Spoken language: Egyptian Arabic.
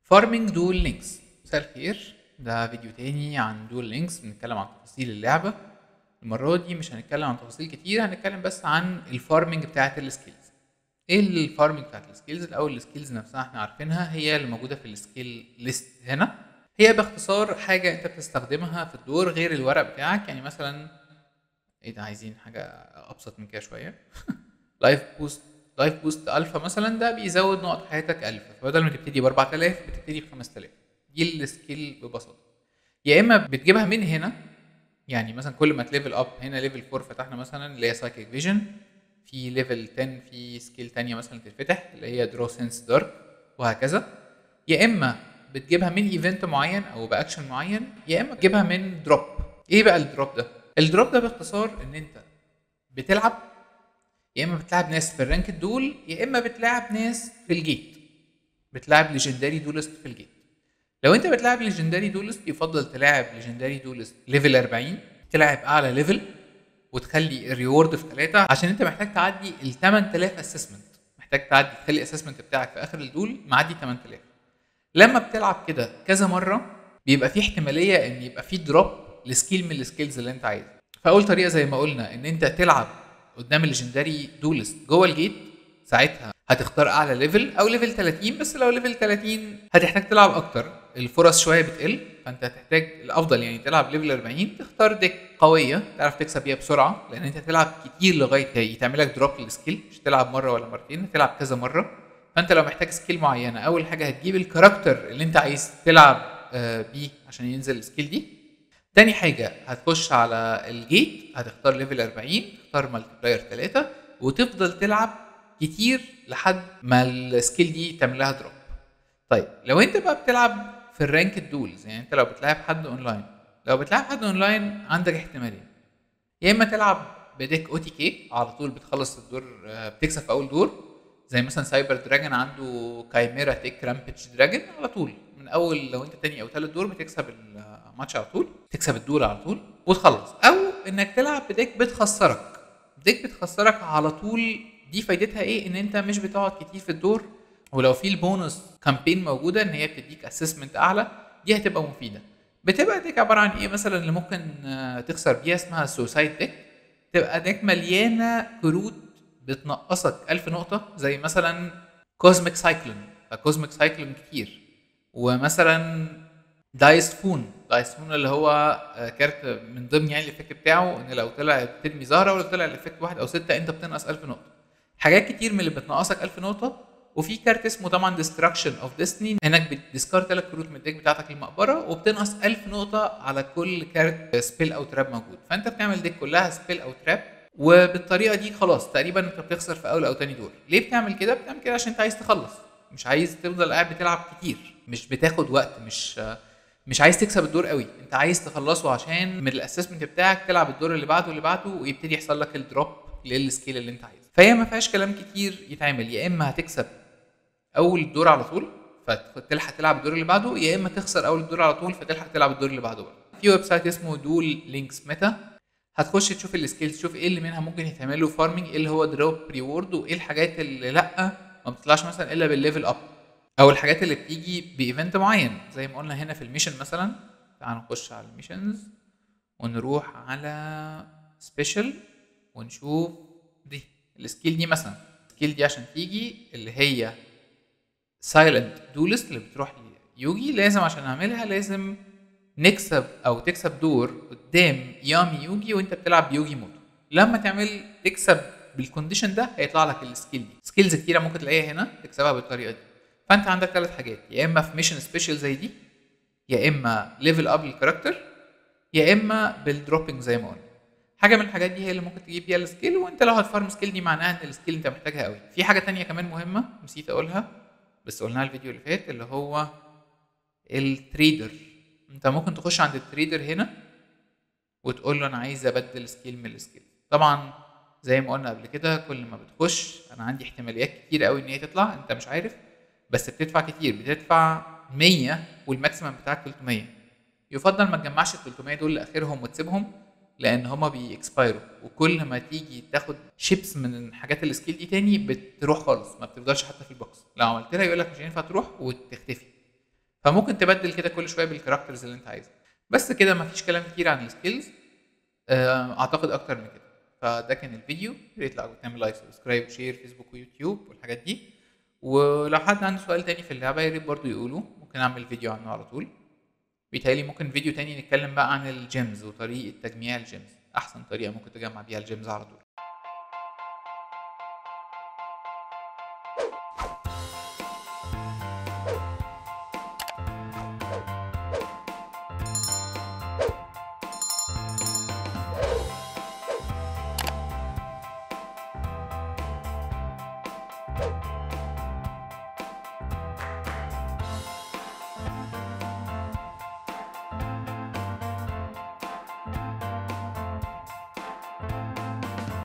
فارمنج دول لينكس مساء الخير ده فيديو تاني عن دول لينكس بنتكلم عن تفاصيل اللعبة المرة دي مش هنتكلم عن تفاصيل كتير هنتكلم بس عن الفارمنج بتاعة السكيلز ايه الفارمنج بتاعة السكيلز الاول السكيلز نفسها احنا عارفينها هي اللي موجودة في السكيل ليست هنا هي باختصار حاجة انت بتستخدمها في الدور غير الورق بتاعك يعني مثلا ايه ده عايزين حاجة ابسط من كده شوية لايف بوست لايف بوست الفا مثلا ده بيزود نقط حياتك 1000 فبدل ما تبتدي ب 4000 بتبتدي ب 5000 دي السكيل ببساطه يا اما بتجيبها من هنا يعني مثلا كل ما تليفل اب هنا ليفل 4 فتحنا مثلا اللي هي سايكيك فيجن في ليفل 10 في سكيل تانية مثلا تتفتح اللي هي درو سنس دارك وهكذا يا اما بتجيبها من ايفنت معين او باكشن معين يا اما بتجيبها من دروب ايه بقى الدروب ده الدروب ده باختصار ان انت بتلعب يا اما بتلعب ناس في الرانك دول يا اما بتلعب ناس في الجيت بتلعب ليجندري دولست في الجيت لو انت بتلعب ليجندري دولست يفضل تلعب ليجندري دولست ليفل 40 تلعب اعلى ليفل وتخلي الريورد في 3 عشان انت محتاج تعدي ال 8000 اسسمنت محتاج تعدي تخلي الاسسمنت بتاعك في اخر الدول معدي 8000 لما بتلعب كده كذا مره بيبقى في احتماليه ان يبقى في دروب لسكيل من السكيلز اللي انت عايزها فاول طريقه زي ما قلنا ان انت تلعب قدام الليجندري دولست جوه الجيت ساعتها هتختار اعلى ليفل او ليفل 30 بس لو ليفل 30 هتحتاج تلعب اكتر الفرص شويه بتقل فانت هتحتاج الافضل يعني تلعب ليفل 40 تختار ديك قويه تعرف تكسب بيها بسرعه لان انت هتلعب كتير لغايه يتعمل لك دروب للسكيل مش تلعب مره ولا مرتين هتلعب كذا مره فانت لو محتاج سكيل معينه اول حاجه هتجيب الكاركتر اللي انت عايز تلعب آه، بيه عشان ينزل السكيل دي تاني حاجة هتخش على الجيت هتختار ليفل 40 تختار مالتي بلاير 3 وتفضل تلعب كتير لحد ما السكيل دي تعمل لها دروب طيب لو انت بقى بتلعب في الرانك الدولز يعني انت لو بتلعب حد اونلاين لو بتلعب حد اونلاين عندك احتمالين يا اما تلعب بديك او تي كي على طول بتخلص الدور آه، بتكسب في اول دور زي مثلا سايبر دراجون عنده كايميرا تيك رامبيج دراجون على طول من اول لو انت تاني او تالت دور بتكسب الماتش على طول تكسب الدور على طول وتخلص او انك تلعب بديك بتخسرك ديك بتخسرك على طول دي فايدتها ايه ان انت مش بتقعد كتير في الدور ولو في البونص كامبين موجوده ان هي بتديك اسسمنت اعلى دي هتبقى مفيده بتبقى ديك عباره عن ايه مثلا اللي ممكن آه، تخسر بيها اسمها سوسايد ديك تبقى ديك مليانه كروت بتنقصك 1000 نقطه زي مثلا كوزميك سايكلون فكوزميك سايكلون كتير ومثلا دايس فون دايس فون اللي هو آه، كارت من ضمن يعني الايفكت بتاعه ان لو طلع ترمي زهره ولو طلع الايفكت واحد او ستة انت بتنقص 1000 نقطه حاجات كتير من اللي بتنقصك 1000 نقطه وفي كارت اسمه طبعا ديستراكشن اوف ديستني انك بتديسكارد ثلاث كروت من الديك بتاعتك المقبره وبتنقص 1000 نقطه على كل كارت سبيل او تراب موجود فانت بتعمل ديك كلها سبيل او تراب وبالطريقه دي خلاص تقريبا انت بتخسر في اول او تاني دور ليه بتعمل كده بتعمل كده عشان انت عايز تخلص مش عايز تفضل قاعد بتلعب كتير مش بتاخد وقت مش مش عايز تكسب الدور قوي انت عايز تخلصه عشان من الاسسمنت بتاعك تلعب الدور اللي بعده واللي بعده ويبتدي يحصل لك الدروب للسكيل اللي انت عايزه فهي ما فيهاش كلام كتير يتعمل يا اما هتكسب اول دور على طول فتلحق تلعب الدور اللي بعده يا اما تخسر اول دور على طول فتلحق تلعب الدور اللي بعده بقى في ويب سايت اسمه دول لينكس ميتا هتخش تشوف السكيلز تشوف ايه اللي منها ممكن يتعمل له فارمنج ايه اللي هو دروب ريورد وايه الحاجات اللي لا ما بتطلعش مثلا الا بالليفل اب او الحاجات اللي بتيجي بايفنت معين زي ما قلنا هنا في الميشن مثلا تعال نخش على الميشنز ونروح على سبيشال ونشوف دي السكيل دي مثلا السكيل دي عشان تيجي اللي هي سايلنت دولست اللي بتروح يوجي لازم عشان اعملها لازم نكسب او تكسب دور قدام يامي يوجي وانت بتلعب بيوجي موتو لما تعمل تكسب بالكونديشن ده هيطلع لك السكيل دي سكيلز كتيره ممكن تلاقيها هنا تكسبها بالطريقه دي فانت عندك ثلاث حاجات يا اما في ميشن سبيشال زي دي يا اما ليفل اب للكاركتر يا اما بالدروبنج زي ما قلنا حاجه من الحاجات دي هي اللي ممكن تجيب بيها السكيل وانت لو هتفارم سكيل دي معناها ان السكيل انت محتاجها قوي في حاجه تانية كمان مهمه نسيت اقولها بس قلناها الفيديو اللي فات اللي هو التريدر انت ممكن تخش عند التريدر هنا وتقول له انا عايز ابدل سكيل من السكيل طبعا زي ما قلنا قبل كده كل ما بتخش انا عندي احتماليات كتير قوي ان هي تطلع انت مش عارف بس بتدفع كتير بتدفع 100 والماكسيمم بتاعك 300 يفضل ما تجمعش ال 300 دول لاخرهم وتسيبهم لان هما بيكسبايروا وكل ما تيجي تاخد شيبس من حاجات السكيل دي تاني بتروح خالص ما بتفضلش حتى في البوكس لو عملت لها يقول لك مش هينفع تروح وتختفي فممكن تبدل كده كل شويه بالكاركترز اللي انت عايزها بس كده مفيش كلام كتير عن السكيلز اعتقد اكتر من كده فده كان الفيديو يا ريت لو تعمل لايك سبسكرايب وشير فيسبوك ويوتيوب والحاجات دي ولو حد عنده سؤال تاني في اللعبه يا ريت برضه يقوله ممكن اعمل فيديو عنه على طول بيتهيألي ممكن فيديو تاني نتكلم بقى عن الجيمز وطريقه تجميع الجيمز احسن طريقه ممكن تجمع بيها الجيمز على طول